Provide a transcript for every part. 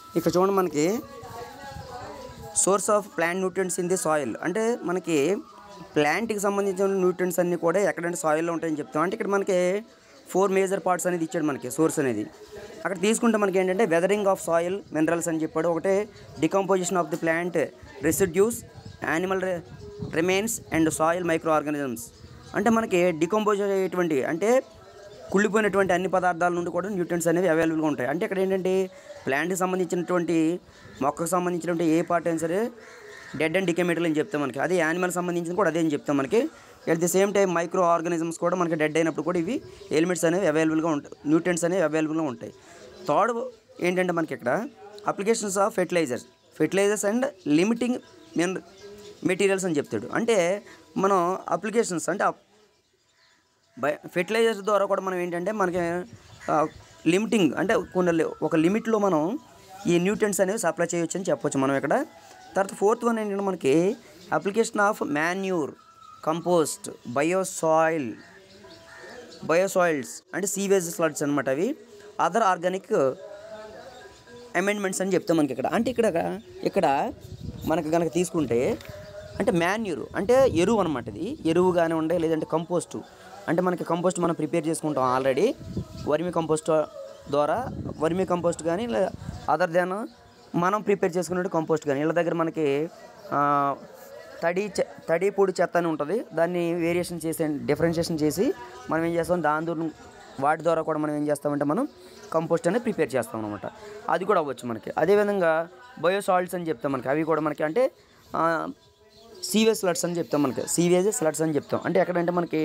ఇక్కడ చూడండి మనకి source of plant nutrients in the soil అంటే మనకి ప్లాంట్కి సంబంధించిన న్యూట్రియంట్స్ అన్నీ కూడా ఎక్కడంటే సాయిల్లో ఉంటాయని చెప్తాం అంటే ఇక్కడ మనకి ఫోర్ మేజర్ పార్ట్స్ అనేది ఇచ్చాడు మనకి సోర్స్ అనేది అక్కడ తీసుకుంటే మనకి ఏంటంటే వెదరింగ్ ఆఫ్ సాయిల్ మినరల్స్ అని చెప్పాడు ఒకటే decomposition of the plant residues animal remains and soil micro organisms అంటే మనకి డికంపోజ్ అయ్యేటువంటి అంటే కుళ్ళిపోయినటువంటి అన్ని పదార్థాల నుండి కూడా న్యూట్రియన్స్ అనేవి అవైలబుల్గా ఉంటాయి అంటే ఇక్కడ ఏంటంటే ప్లాంట్కి సంబంధించినటువంటి మొక్కకు సంబంధించినటువంటి ఏ పార్ట్ అయినా సరే డెడ్ అండ్ డికే మెటీరియల్ అని చెప్తాం మనకి అదే యానిమల్ సంబంధించిన కూడా అదే అని చెప్తాం మనకి at the same time micro organisms కూడా మనకి డెడ్ అయినప్పుడు కూడా ఇవి ఎలిమెంట్స్ అనేవి అవైలబుల్గా ఉంటాయి న్యూట్రియన్స్ అనేవి అవైలబుల్గా ఉంటాయి థర్డ్ ఏంటంటే మనకి ఇక్కడ applications of fertilisers fertilisers and limiting మిన మెటీరియల్స్ అని చెప్తాడు అంటే మనం అప్లికేషన్స్ అంటే బై ఫెర్టిలైజర్స్ ద్వారా కూడా మనం ఏంటంటే మనకి లిమిటింగ్ అంటే కొన్ని లి- ఒక లిమిట్లో మనం ఈ న్యూట్రియన్స్ అనేవి సప్లై చేయొచ్చు అని చెప్పొచ్చు మనం ఇక్కడ తర్వాత ఫోర్త్ వన్ ఏంటంటే మనకి application of manure compost biosoil biosoils అంటే సీవేజ్ స్లడ్స్ అనమాట అవి అదర్ ఆర్గానిక్ అమెండ్మెంట్స్ అని చెప్తాం మనకి ఇక్కడ అంటే ఇక్కడ ఇక్కడ మనకు కనుక తీసుకుంటే అంటే మాన్యూర్ అంటే ఎరువు అనమాట ఇది ఎరువు కానివ్వండి లేదంటే కంపోస్ట్ అంటే మనకి కంపోస్ట్ మనం ప్రిపేర్ చేసుకుంటాం ఆల్రెడీ వర్మి కంపోస్ట్ ద్వారా వర్మి కంపోస్ట్ కానీ అదర్ దాన్ మనం ప్రిపేర్ చేసుకునే కంపోస్ట్ కానీ వీళ్ళ దగ్గర మనకి ఆ, తడి చె తడి పొడి చెత్త అని ఉంటుంది దాన్ని వేరియేషన్ చేసి డిఫరెన్షియేషన్ చేసి మనం ఏం చేస్తాం దాని ద్వారా వాటి ద్వారా కూడా మనం ఏం చేస్తామంటే మనం కంపోస్ట్ అనేది ప్రిపేర్ చేస్తాం అనమాట అది కూడా అవ్వచ్చు మనకి అదేవిధంగా బయోసాల్ట్స్ అని చెప్తాం మనకి అవి కూడా మనకి అంటే సీవేజ్ స్లడ్స్ అని చెప్తాం మనకి సీవేజ్ స్లడ్స్ అని చెప్తాం అంటే ఎక్కడంటే మనకి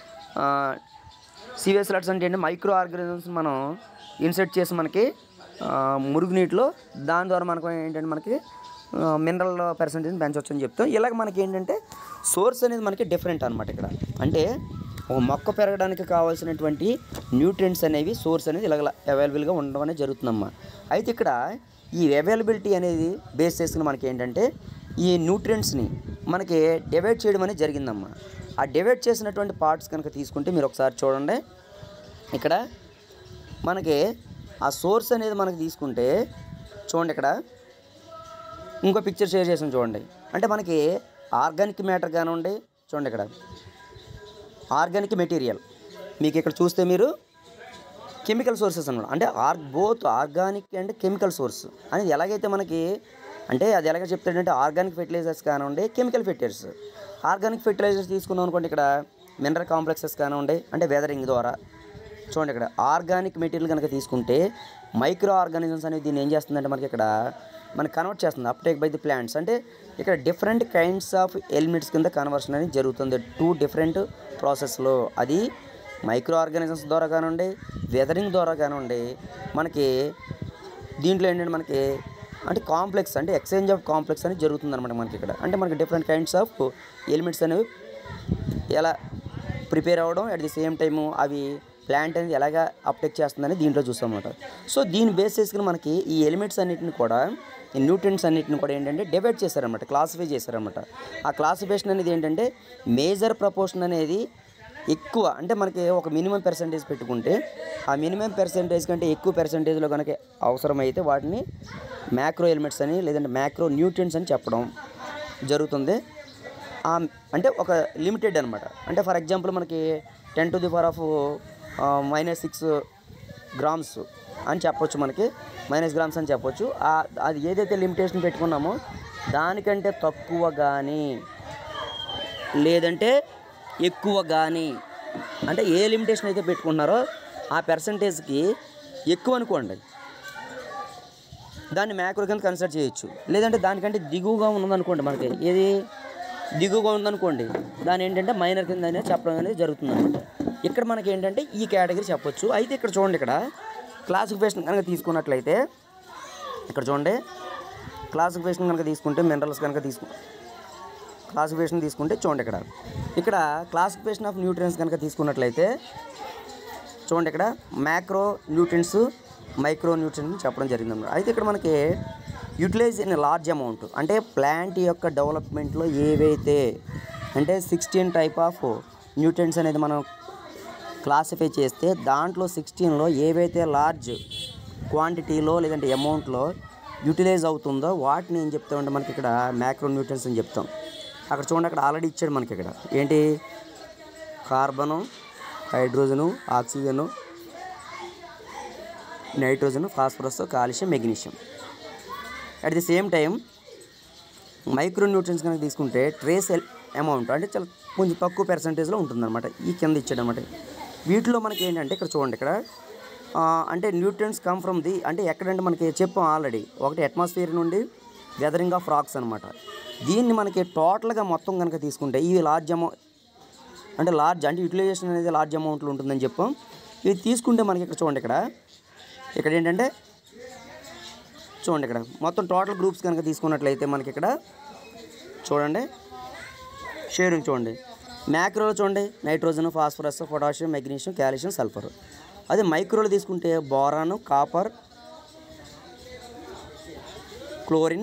సీవేజ్ స్లడ్స్ అంటే ఏంటంటే మైక్రో ఆర్గానిజమ్స్ మనం ఇన్సర్ట్ చేసి మనకి ఆ, మురుగునీటిలో దాని ద్వారా మనకు ఏంటంటే మనకి మినరల్ పర్సంటేజ్ పెంచవచ్చు అని చెప్తాం ఇలాగ మనకి ఏంటంటే సోర్స్ అనేది మనకి డిఫరెంట్ అనమాట ఇక్కడ అంటే ఒక మొక్క పెరగడానికి కావాల్సినటువంటి న్యూట్రియంట్స్ అనేవి సోర్స్ అనేది ఇలాగ అవైలబుల్గా ఉండడం అనేది జరుగుతుందమ్మా అయితే ఇక్కడ ఈ అవైలబిలిటీ అనేది బేస్ చేసుకుని మనకి ఏంటంటే ఈ న్యూట్రియంట్స్ని మనకి డివైడ్ చేయడం అనేది జరిగిందమ్మా ఆ డివైడ్ చేసినటువంటి పార్ట్స్ కనుక తీసుకుంటే మీరు ఒకసారి చూడండి ఇక్కడ మనకి ఆ సోర్స్ అనేది మనకి తీసుకుంటే చూడండి ఇక్కడ ఇంకో పిక్చర్ షేర్ చేసాం చూడండి అంటే మనకి ఆర్గానిక్ మ్యాటర్ కానివ్వండి చూడండి ఇక్కడ ఆర్గానిక్ మెటీరియల్ మీకు ఇక్కడ చూస్తే మీరు కెమికల్ సోర్సెస్ అనమాట అంటే are both organic and chemical source అనేది ఎలాగైతే మనకి అంటే అది ఎలాగ చెప్తాడంటే ఆర్గానిక్ ఫెర్టిలైజర్స్ కానివ్వండి కెమికల్ ఫెర్టిలైజర్స్ ఆర్గానిక్ ఫెర్టిలైజర్స్ తీసుకున్నాం అనుకోండి ఇక్కడ మినరల్ కాంప్లెక్సెస్ కానివ్వండి అంటే వెదరింగ్ ద్వారా చూడండి ఇక్కడ ఆర్గానిక్ మెటీరియల్ కనుక తీసుకుంటే మైక్రో ఆర్గానిజమ్స్ అనేది దీన్ని ఏం చేస్తుందంటే మనకి ఇక్కడ మనకి కన్వర్ట్ చేస్తుంది అప్టేక్ బై ది ప్లాంట్స్ అంటే ఇక్కడ డిఫరెంట్ కైండ్స్ ఆఫ్ ఎలిమెంట్స్ కింద కన్వర్షన్ అనేది జరుగుతుంది టూ డిఫరెంట్ ప్రాసెస్లో అది మైక్రో ఆర్గానిజమ్స్ ద్వారా కానివ్వండి వెదరింగ్ ద్వారా కానివ్వండి మనకి దీంట్లో ఏంటంటే మనకి అంటే కాంప్లెక్స్ అంటే ఎక్స్చేంజ్ ఆఫ్ కాంప్లెక్స్ అనేది జరుగుతుంది అనమాట మనకి ఇక్కడ అంటే మనకి డిఫరెంట్ కైండ్స్ ఆఫ్ ఎలిమెంట్స్ అనేవి ఎలా ప్రిపేర్ అవ్వడం అట్ ది సేమ్ టైము అవి ప్లాంట్ అనేది ఎలాగా అప్టేక్ చేస్తుందని దీంట్లో చూస్తాం అన్నమాట సో దీన్ని బేస్ చేసుకుని మనకి ఈ ఎలిమెంట్స్ అన్నిటిని కూడా ఈ న్యూట్రియన్స్ అన్నిటిని కూడా ఏంటంటే డివైడ్ చేశారన్నమాట క్లాసిఫై చేశారన్నమాట ఆ క్లాసిఫికేషన్ అనేది ఏంటంటే మేజర్ ప్రపోర్షన్ అనేది ఎక్కువ అంటే మనకి ఒక మినిమం పర్సంటేజ్ పెట్టుకుంటే ఆ మినిమం పర్సంటేజ్ కంటే ఎక్కువ పర్సంటేజ్లో కనుక అవసరమైతే వాటిని మ్యాక్రో ఎలిమెంట్స్ అని లేదంటే మ్యాక్రో న్యూట్రియన్స్ అని చెప్పడం జరుగుతుంది ఆ, అంటే ఒక లిమిటెడ్ అనమాట అంటే ఫర్ ఎగ్జాంపుల్ మనకి ten to the power of minus six grams అని చెప్పొచ్చు మనకి మైనస్ గ్రామ్స్ అని చెప్పొచ్చు ఆ- అది ఏదైతే లిమిటేషన్ పెట్టుకున్నామో దానికంటే తక్కువ కానీ లేదంటే ఎక్కువ కానీ అంటే ఏ లిమిటేషన్ అయితే పెట్టుకుంటున్నారో ఆ పర్సంటేజ్కి ఎక్కువ అనుకోండి దాన్ని మ్యాక్రో కింద కన్సిడర్ చేయొచ్చు లేదంటే దానికంటే దిగువగా ఉన్నదనుకోండి మనకి ఏది దిగువగా ఉందనుకోండి దాని ఏంటంటే మైనర్ కింద అనేది చెప్పడం అనేది జరుగుతుంది అనమాట ఇక్కడ మనకి ఏంటంటే ఈ కేటగిరీ చెప్పొచ్చు అయితే ఇక్కడ చూడండి ఇక్కడ క్లాసిఫికేషన్ కనుక తీసుకున్నట్లయితే ఇక్కడ చూడండి క్లాసిఫికేషన్ కనుక తీసుకుంటే మినరల్స్ కనుక తీసుకు క్లాసిఫికేషన్ తీసుకుంటే చూడండి ఇక్కడ ఇక్కడ క్లాసిఫికేషన్ ఆఫ్ న్యూట్రియన్స్ కనుక తీసుకున్నట్లయితే చూడండి ఇక్కడ మ్యాక్రో న్యూట్రియన్స్ మైక్రో న్యూట్రియన్స్ చెప్పడం జరిగింది అన్నమాట అయితే ఇక్కడ మనకి యూటిలైజ్ ఇన్ లార్జ్ అమౌంట్ అంటే ప్లాంట్ యొక్క డెవలప్మెంట్లో ఏవైతే అంటే సిక్స్టీన్ టైప్ ఆఫ్ న్యూట్రియన్స్ అనేది మనం క్లాసిఫై చేస్తే దాంట్లో సిక్స్టీన్లో ఏవైతే లార్జ్ క్వాంటిటీలో లేదంటే అమౌంట్లో యూటిలైజ్ అవుతుందో వాటిని ఏం చెప్తామంటే మనకి ఇక్కడ మ్యాక్రో న్యూట్రియన్స్ అని చెప్తాం అక్కడ చూడండి అక్కడ ఆల్రెడీ ఇచ్చాడు మనకి ఇక్కడ ఏంటి carbon hydrogen oxygen nitrogen phosphorus calcium magnesium at the same time micro nutrients కనుక తీసుకుంటే ట్రేస్ అమౌంట్ అంటే చాలా కొంచెం తక్కువ పర్సంటేజ్లో ఉంటుందన్నమాట ఈ కింద ఇచ్చాడనమాట వీటిలో మనకి ఏంటంటే ఇక్కడ చూడండి ఇక్కడ ఆ, అంటే న్యూట్రియన్స్ కమ్ ఫ్రమ్ ది అంటే ఎక్కడంటే మనకి చెప్పాం ఆల్రెడీ ఒకటి అట్మాస్ఫియర్ నుండి గెదరింగ్ ఆఫ్ రాక్స్ అనమాట దీన్ని మనకి టోటల్గా మొత్తం కనుక తీసుకుంటే ఇవి లార్జ్ అమౌంట్ అంటే లార్జ్ అంటే యూటిలైజేషన్ అనేది లార్జ్ అమౌంట్లో ఉంటుందని చెప్పాం ఇది తీసుకుంటే మనకి ఇక్కడ చూడండి ఇక్కడ ఇక్కడ ఏంటంటే చూడండి ఇక్కడ మొత్తం టోటల్ గ్రూప్స్ కనుక తీసుకున్నట్లయితే మనకి ఇక్కడ చూడండి షేరింగ్ చూడండి మ్యాక్రోలో చూడండి nitrogen phosphorus potassium magnesium calcium sulphur అదే మైక్రోలో తీసుకుంటే boron copper chlorine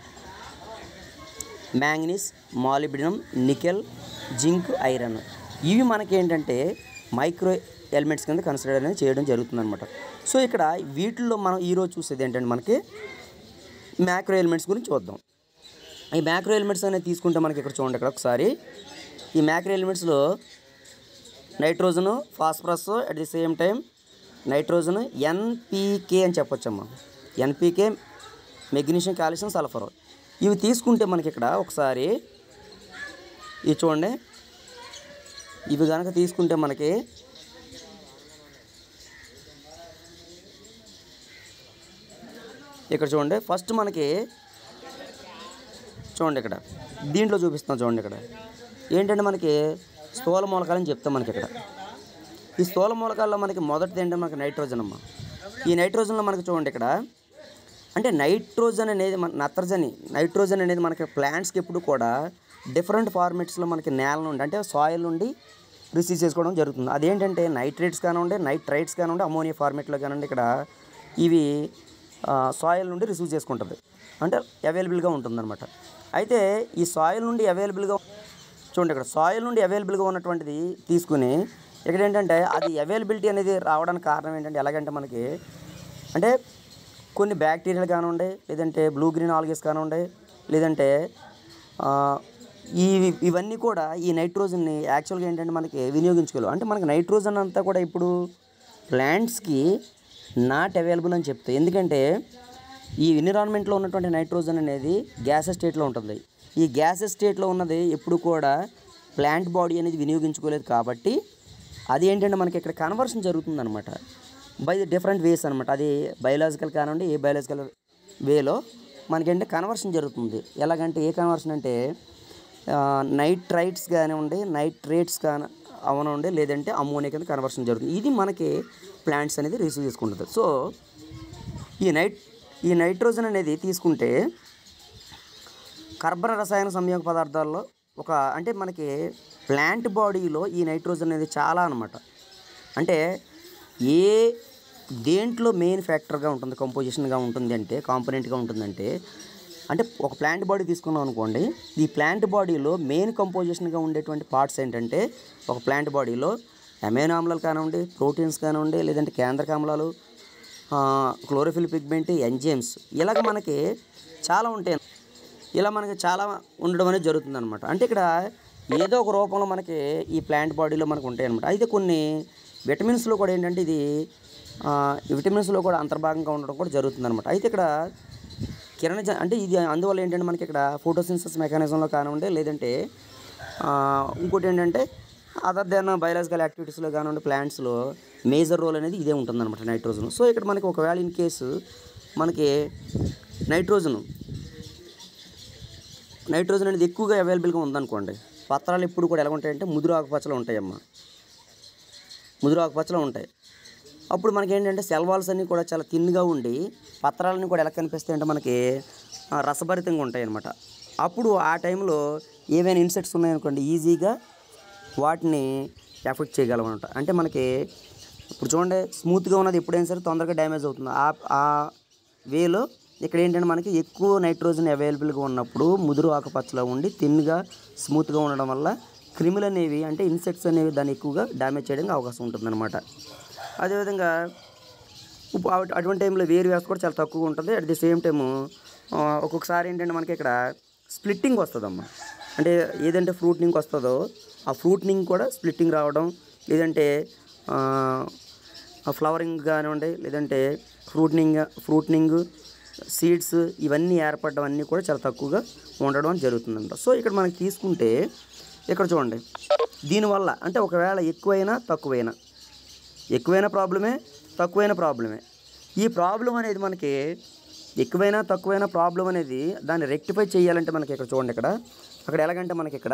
manganese molybdenum nickel zinc iron ఇవి మనకి ఏంటంటే మైక్రో ఎలిమెంట్స్ కింద కన్సిడర్ అనేది చేయడం జరుగుతుంది అనమాట సో ఇక్కడ వీటిల్లో మనం ఈరోజు చూసేది ఏంటంటే మనకి మ్యాక్రో ఎలిమెంట్స్ గురించి చూద్దాం ఈ మ్యాక్రో ఎలిమెంట్స్ అనేది తీసుకుంటే మనకి ఇక్కడ చూడండి ఇక్కడ ఒకసారి ఈ మ్యాక్రో ఎలిమెంట్స్లో nitrogen phosphorus at the same time nitrogen NPK అని చెప్పొచ్చమ్మా ఎన్పీకే మెగ్నీషియం కాల్షియం సల్ఫర్ ఇవి తీసుకుంటే మనకి ఇక్కడ ఒకసారి ఇవి చూడండి ఇవి కనుక తీసుకుంటే మనకి ఇక్కడ చూడండి ఫస్ట్ మనకి చూడండి ఇక్కడ దీంట్లో చూపిస్తాం చూడండి ఇక్కడ ఏంటంటే మనకి స్థూల మూలకాలని చెప్తాం మనకి ఇక్కడ ఈ స్థూల మూలకాల్లో మనకి మొదటిది ఏంటంటే మనకి నైట్రోజన్ అమ్మ ఈ నైట్రోజన్లో మనకి చూడండి ఇక్కడ అంటే నైట్రోజన్ అనేది మన నత్రజని నైట్రోజన్ అనేది మనకి ప్లాంట్స్కి ఎప్పుడు కూడా డిఫరెంట్ ఫార్మేట్స్లో మనకి నేల నుండి అంటే సాయిల్ నుండి రిసీవ్ చేసుకోవడం జరుగుతుంది అదేంటంటే నైట్రేట్స్ కానివ్వండి నైట్రైట్స్ కానివ్వండి అమోనియా ఫార్మేట్లో కానివ్వండి ఇక్కడ ఇవి సాయిల్ నుండి రిసీవ్ చేసుకుంటుంది అంటే అవైలబుల్గా ఉంటుందన్నమాట అయితే ఈ సాయిల్ నుండి అవైలబుల్గా చూడండి ఇక్కడ సాయిల్ నుండి అవైలబుల్గా ఉన్నటువంటిది తీసుకుని ఇక్కడ ఏంటంటే అది అవైలబిలిటీ అనేది రావడానికి కారణం ఏంటంటే ఎలాగంటే మనకి అంటే కొన్ని బ్యాక్టీరియాలు కానివ్వండి లేదంటే బ్లూ గ్రీన్ ఆల్గేస్ కానివ్వండి లేదంటే ఆ, ఈ ఇవన్నీ కూడా ఈ నైట్రోజన్ని యాక్చువల్గా ఏంటంటే మనకి వినియోగించుకోలేవు అంటే మనకి నైట్రోజన్ అంతా కూడా ఇప్పుడు ప్లాంట్స్కి నాట్ అవైలబుల్ అని చెప్తాయి ఎందుకంటే ఈ ఎన్విరాన్మెంట్లో ఉన్నటువంటి నైట్రోజన్ అనేది గ్యాసెస్ స్టేట్లో ఉంటుంది ఈ గ్యాసెస్ స్టేట్లో ఉన్నది ఎప్పుడు కూడా ప్లాంట్ బాడీ అనేది వినియోగించుకోలేదు కాబట్టి అది ఏంటంటే మనకి ఇక్కడ కన్వర్షన్ జరుగుతుంది అనమాట బై డిఫరెంట్ వేస్ అనమాట అది బయలాజికల్ కానివ్వండి ఏ బయలాజికల్ వేలో మనకేంటే కన్వర్షన్ జరుగుతుంది ఎలాగంటే ఏ కన్వర్షన్ అంటే నైట్రైట్స్ కానివ్వండి నైట్రేట్స్ కాని అవనండి లేదంటే అమ్మోనియా కింద కన్వర్షన్ జరుగుతుంది ఇది మనకి ప్లాంట్స్ అనేది రిసీవ్ చేసుకుంటుంది సో ఈ నైట్ ఈ నైట్రోజన్ అనేది తీసుకుంటే కర్బన రసాయన సంయోగ పదార్థాల్లో ఒక అంటే మనకి ప్లాంట్ బాడీలో ఈ నైట్రోజన్ అనేది చాలా అనమాట అంటే ఏ దేంట్లో మెయిన్ ఫ్యాక్టర్గా ఉంటుంది కంపోజిషన్గా ఉంటుంది అంటే కాంపోనెంట్గా ఉంటుందంటే అంటే ఒక ప్లాంట్ బాడీ తీసుకున్నాం అనుకోండి ఈ ప్లాంట్ బాడీలో మెయిన్ కంపోజిషన్గా ఉండేటువంటి పార్ట్స్ ఏంటంటే ఒక ప్లాంట్ బాడీలో అమైనో ఆమ్లాలు కానివ్వండి ప్రోటీన్స్ కానివ్వండి లేదంటే కేంద్రక ఆమ్లాలు క్లోరోఫిల్ పిగ్మెంట్ ఎంజైమ్స్ ఇలాగ మనకి చాలా ఉంటాయి ఇలా మనకి చాలా ఉండడం అనేది జరుగుతుంది అనమాట అంటే ఇక్కడ ఏదో ఒక రూపంలో మనకి ఈ ప్లాంట్ బాడీలో మనకు ఉంటాయి అనమాట అయితే కొన్ని విటమిన్స్లో కూడా ఏంటంటే ఇది ఆ, ఈ విటమిన్స్లో కూడా అంతర్భాగంగా ఉండడం కూడా జరుగుతుంది అనమాట అయితే ఇక్కడ కిరణ జ- అంటే ఇది అందువల్ల ఏంటంటే మనకి ఇక్కడ ఫోటోసిన్సెస్ మెకానిజంలో కానివ్వండి లేదంటే ఆ, ఇంకోటి ఏంటంటే అదర్ దెన్ బయలాజికల్ యాక్టివిటీస్లో కానివ్వండి ప్లాంట్స్లో మేజర్ రోల్ అనేది ఇదే ఉంటుందన్నమాట నైట్రోజన్ సో ఇక్కడ మనకి ఒకవేళ ఇన్ కేసు మనకి నైట్రోజన్ నైట్రోజన్ అనేది ఎక్కువగా అవైలబుల్గా ఉందనుకోండి పత్రాలు ఎప్పుడు కూడా ఎలా ఉంటాయంటే ముదురు ఆకుపచ్చలో ఉంటాయమ్మా ముదురు ఆకుపచ్చలో ఉంటాయి అప్పుడు మనకి ఏంటంటే సెల్ వాల్స్ అన్నీ కూడా చాలా థిన్గా ఉండి పత్రాలన్నీ కూడా ఎలా కనిపిస్తాయి అంటే మనకి ఆ, రసభరితంగా ఉంటాయి అన్నమాట అప్పుడు ఆ టైంలో ఏవైనా ఇన్సెక్ట్స్ ఉన్నాయనుకోండి ఈజీగా వాటిని ఎఫెక్ట్ చేయగలం అనమాట అంటే మనకి ఇప్పుడు చూడండి స్మూత్గా ఉన్నది ఎప్పుడైనా సరే తొందరగా డ్యామేజ్ అవుతుంది ఆ ఆ వేలో ఇక్కడ ఏంటంటే మనకి ఎక్కువ నైట్రోజన్ అవైలబుల్గా ఉన్నప్పుడు ముదురు ఆకుపచ్చలో ఉండి థిన్గా స్మూత్గా ఉండడం వల్ల క్రిములు అనేవి అంటే ఇన్సెక్ట్స్ అనేవి దాన్ని ఎక్కువగా డ్యామేజ్ చేయడానికి అవకాశం ఉంటుందన్నమాట అదేవిధంగా ఉప్పు అటు- అటువంటి టైంలో వేరు వ్యవస్థ కూడా చాలా తక్కువగా ఉంటుంది అట్ ది సేమ్ టైము ఒక్కొక్కసారి ఏంటంటే మనకి ఇక్కడ స్ప్లిట్టింగ్ వస్తుందమ్మా అంటే ఏదంటే ఫ్రూట్నింగ్ వస్తుందో ఆ ఫ్రూట్నింగ్ కూడా స్ప్లిట్టింగ్ రావడం లేదంటే ఫ్లవరింగ్ కానివ్వండి లేదంటే ఫ్రూట్నింగ్ ఫ్రూట్నింగ్ సీడ్స్ ఇవన్నీ ఏర్పడడం అన్నీ కూడా చాలా తక్కువగా ఉండడం జరుగుతుందంట సో ఇక్కడ మనకి తీసుకుంటే ఇక్కడ చూడండి దీనివల్ల అంటే ఒకవేళ ఎక్కువైనా తక్కువైనా ఎక్కువైన ప్రాబ్లమే తక్కువైన ప్రాబ్లమే ఈ ప్రాబ్లం అనేది మనకి ఎక్కువైనా తక్కువైన ప్రాబ్లం అనేది దాన్ని రెక్టిఫై చేయాలంటే మనకి ఇక్కడ చూడండి ఇక్కడ అక్కడ ఎలాగంటే మనకి ఇక్కడ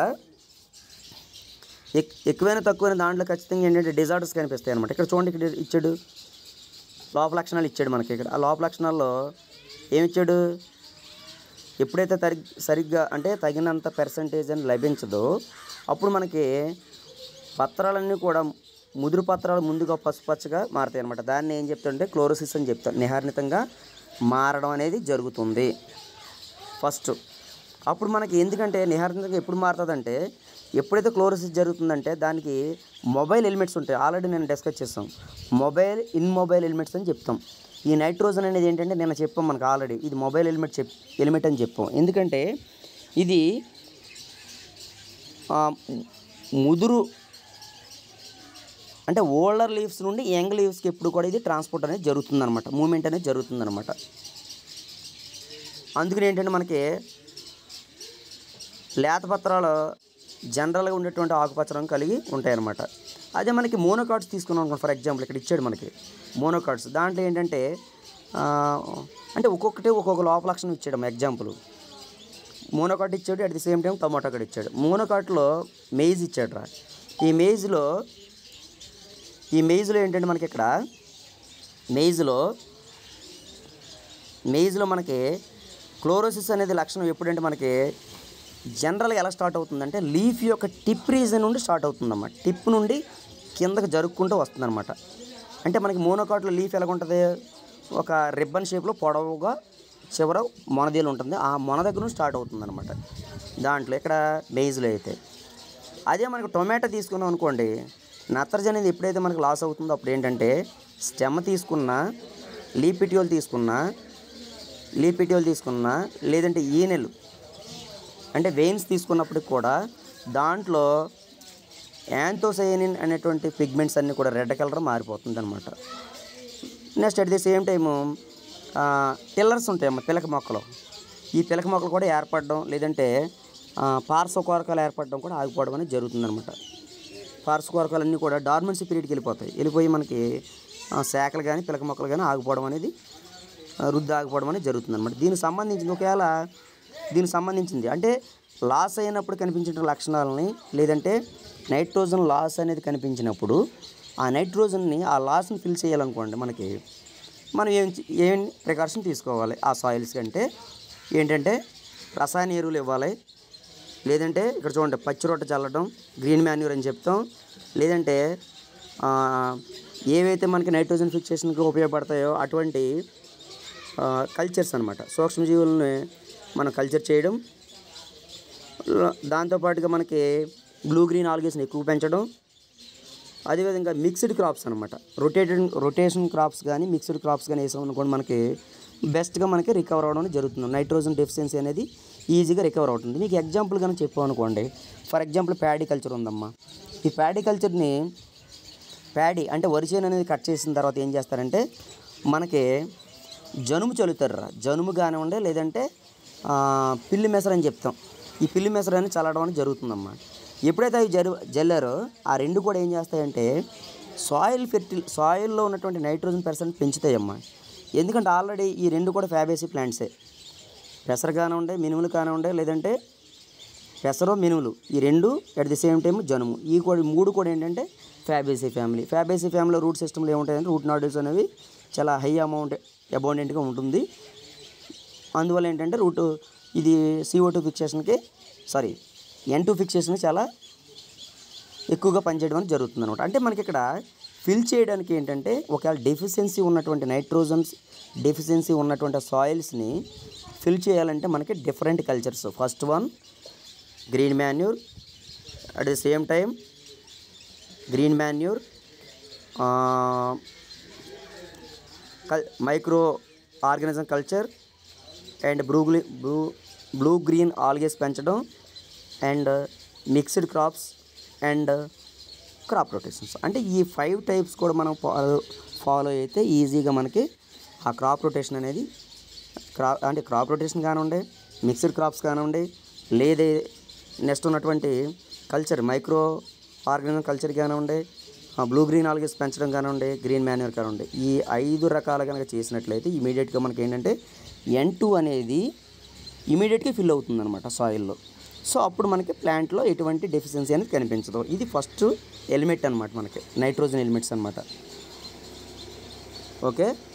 ఎక్ ఎక్కువైనా తక్కువైన దాంట్లో ఖచ్చితంగా ఏంటంటే డిజార్డర్స్ కనిపిస్తాయి అనమాట ఇక్కడ చూడండి ఇక్కడ ఇచ్చాడు లోప లక్షణాలు ఇచ్చాడు మనకి ఇక్కడ ఆ లోప లక్షణాల్లో ఏమి ఇచ్చాడు ఎప్పుడైతే తరి సరిగ్గా అంటే తగినంత పర్సంటేజ్ అని లభించదో అప్పుడు మనకి పత్రాలన్నీ కూడా ముదురు పత్రాలు ముందుగా పసుపచ్చగా మారుతాయి అనమాట దాన్ని ఏం చెప్తుంటే క్లోరోసిస్ అని చెప్తారు నిహారితంగా మారడం అనేది జరుగుతుంది ఫస్ట్ అప్పుడు మనకి ఎందుకంటే నిహారితంగా ఎప్పుడు మారుతుందంటే ఎప్పుడైతే క్లోరోసిస్ జరుగుతుందంటే దానికి మొబైల్ ఎలిమెంట్స్ ఉంటాయి ఆల్రెడీ నేను డిస్కస్ చేస్తాం మొబైల్ ఇన్ మొబైల్ ఎలిమెంట్స్ అని చెప్తాం ఈ నైట్రోజన్ అనేది ఏంటంటే నేను చెప్పాం మనకు ఆల్రెడీ ఇది మొబైల్ ఎలిమెంట్ చెప్ ఎలిమెంట్ అని చెప్పాం ఎందుకంటే ఇది ఆ, ముదురు అంటే ఓల్డర్ లీవ్స్ నుండి యంగ్ లీవ్స్కి ఎప్పుడు కూడా ఇది ట్రాన్స్పోర్ట్ అనేది జరుగుతుందన్నమాట మూమెంట్ అనేది జరుగుతుందన్నమాట అందుకని ఏంటంటే మనకి లేత పత్రాలు జనరల్గా ఉండేటువంటి ఆకుపచ్చ రంగు కలిగి ఉంటాయన్నమాట అదే మనకి మోనోకార్డ్స్ తీసుకున్నాం అనుకోండి ఫర్ ఎగ్జాంపుల్ ఇక్కడ ఇచ్చాడు మనకి మోనోకార్డ్స్ దాంట్లో ఏంటంటే ఆ, అంటే ఒక్కొక్కటి ఒక్కొక్క లోప లక్షణం ఇచ్చాడు ఎగ్జాంపుల్ మోనోకాట్ ఇచ్చాడు at the same time tomato కూడా ఇచ్చాడు మోనోకాట్లో మేజ్ ఇచ్చాడు రా ఈ మేజ్లో ఈ మేజ్లో ఏంటంటే మనకి ఇక్కడ మేజ్లో మేజ్లో మనకి క్లోరోసిస్ అనేది లక్షణం ఎప్పుడంటే మనకి జనరల్గా ఎలా స్టార్ట్ అవుతుందంటే లీఫ్ యొక్క టిప్ రీజన్ నుండి స్టార్ట్ అవుతుందన్నమాట టిప్ నుండి కిందకి జరుపుకుంటూ వస్తుందన్నమాట అంటే మనకి మోనోకాట్లో లీఫ్ ఎలా ఉంటుంది ఒక రిబ్బన్ షేప్లో పొడవుగా చివర మొనదేలు ఉంటుంది ఆ మొన దగ్గర నుంచి స్టార్ట్ అవుతుందన్నమాట దాంట్లో ఇక్కడ మేజ్లో అయితే అదే మనకు టొమాటో తీసుకున్నాం అనుకోండి నత్రజని అనేది ఎప్పుడైతే మనకు లాస్ అవుతుందో అప్పుడు ఏంటంటే స్టెమ్ తీసుకున్నా లీపిటియోల్ తీసుకున్నా లీపిటియోల్ తీసుకున్నా లేదంటే ఈనెలు అంటే వెయిన్స్ తీసుకున్నప్పటికి కూడా దాంట్లో యాంతోసైనిన్ అనేటువంటి పిగ్మెంట్స్ అన్నీ కూడా రెడ్ కలర్ మారిపోతుంది అనమాట next at the same time pillars ఉంటాయమ్మా పిలక మొక్కలు ఈ పిలక మొక్కలు కూడా ఏర్పడడం లేదంటే పార్శ్వకోరకాలు ఏర్పడడం కూడా ఆగిపోవడం అనేది జరుగుతుందన్నమాట పార్శ్వకోరకాలు అన్నీ కూడా డార్మెన్సీ పీరియడ్కి వెళ్ళిపోతాయి వెళ్ళిపోయి మనకి ఆ, శాఖలు కానీ పిలక మొక్కలు కానీ ఆగిపోవడం అనేది ఆ, వృద్ధి ఆగిపోవడం అనేది జరుగుతుంది అనమాట దీనికి సంబంధించింది ఒకవేళ దీనికి సంబంధించింది అంటే లాస్ అయినప్పుడు కనిపించిన లక్షణాలని లేదంటే నైట్రోజన్ లాస్ అనేది కనిపించినప్పుడు ఆ నైట్రోజన్ని ఆ లాస్ని ఫిల్ చేయాలనుకోండి మనకి మనం ఏం ఏం ప్రికాషన్ తీసుకోవాలి ఆ సాయిల్స్ కంటే ఏంటంటే రసాయన ఎరువులు ఇవ్వాలి లేదంటే ఇక్కడ చూడండి పచ్చి రొట్టె చల్లడం గ్రీన్ మాన్యూర్ అని చెప్తాం లేదంటే ఆ, ఏవైతే మనకి నైట్రోజన్ ఫిక్సేషన్కి ఉపయోగపడతాయో అటువంటి కల్చర్స్ అనమాట సూక్ష్మజీవులని మనం కల్చర్ చేయడం ల- దాంతోపాటుగా మనకి బ్లూ గ్రీన్ ఆల్గేస్ని ఎక్కువ పెంచడం అదేవిధంగా మిక్స్డ్ క్రాప్స్ అనమాట రొటేటెడ్ రొటేషన్ క్రాప్స్ కానీ మిక్స్డ్ క్రాప్స్ కానీ వేసాం అనుకోండి మనకి బెస్ట్గా మనకి రికవర్ అవ్వడం అనేది జరుగుతుంది నైట్రోజన్ డెఫిషియన్సీ అనేది ఈజీగా రికవర్ అవుతుంది మీకు ఎగ్జాంపుల్ కనుక చెప్పాం అనుకోండి ఫర్ ఎగ్జాంపుల్ ప్యాడీ కల్చర్ ఉందమ్మా ఈ ప్యాడీ కల్చర్ని ప్యాడీ అంటే వరి చేను అనేది కట్ చేసిన తర్వాత ఏం చేస్తారంటే మనకి జనుము చల్లుతారు రా జనుము కానివ్వండి లేదంటే ఆ, పిల్లి మెసరు అని చెప్తాం ఈ పిల్లి మెసరు అని చల్లడం అనేది జరుగుతుందమ్మా ఎప్పుడైతే అవి జరు జల్లారో ఆ రెండు కూడా ఏం చేస్తాయంటే సాయిల్ ఫెర్టిల్ సాయిల్లో ఉన్నటువంటి నైట్రోజన్ పర్సెంట్ పెంచుతాయమ్మా ఎందుకంటే ఆల్రెడీ ఈ రెండు కూడా ఫ్యాబేసీ ప్లాంట్సే పెసరు కానివ్వండి మినుములు కానివ్వండి లేదంటే పెసరు మినుములు ఈ రెండు అట్ ది సేమ్ టైం జనుము ఈ కూడా మూడు కూడా ఏంటంటే ఫ్యాబేసీ ఫ్యామిలీ ఫ్యాబేసీ ఫ్యామిలీలో రూట్ సిస్టంలో ఏముంటాయంటే రూట్ నాడ్యూల్స్ అనేవి చాలా హై అమౌంట్ అబౌండెంట్గా ఉంటుంది అందువల్ల ఏంటంటే రూట్ ఇది సిఓ టూ ఫిక్సేషన్కి సారీ ఎన్ టూ ఫిక్సేషన్ చాలా ఎక్కువగా పనిచేయడం అనేది జరుగుతుంది అనమాట అంటే మనకి ఇక్కడ ఫిల్ చేయడానికి ఏంటంటే ఒకవేళ డెఫిషియన్సీ ఉన్నటువంటి నైట్రోజన్స్ డెఫిషియన్సీ ఉన్నటువంటి సాయిల్స్ని ఫిల్ చేయాలంటే మనకి different cultures first one green manure at the same time green manure కల్ micro organism culture and blue blue blue green algaes పెంచడం and mixed crops and crop rotations అంటే ఈ five types కూడా మనం follow follow అయితే ఈజీగా మనకి ఆ క్రాప్ రొటేషన్ అనేది క్రా అంటే క్రాప్ రొటేషన్ కానివ్వండి మిక్స్డ్ క్రాప్స్ కానివ్వండి లేదే నెక్స్ట్ ఉన్నటువంటి కల్చర్ మైక్రో ఆర్గానిజం కల్చర్ కానివ్వండి బ్లూ గ్రీన్ ఆల్గేస్ పెంచడం కానివ్వండి గ్రీన్ మాన్యూర్ కానివ్వండి ఈ ఐదు రకాలు కనుక చేసినట్లయితే ఇమీడియట్గా మనకి ఏంటంటే ఎన్ టూ అనేది ఇమీడియట్గా ఫిల్ అవుతుంది అనమాట సాయిల్లో సో అప్పుడు మనకి ప్లాంట్లో ఎటువంటి డెఫిషియన్సీ అనేది కనిపించదు ఇది ఫస్ట్ ఎలిమెంట్ అనమాట మనకి నైట్రోజన్ ఎలిమెంట్స్ అనమాట ఓకే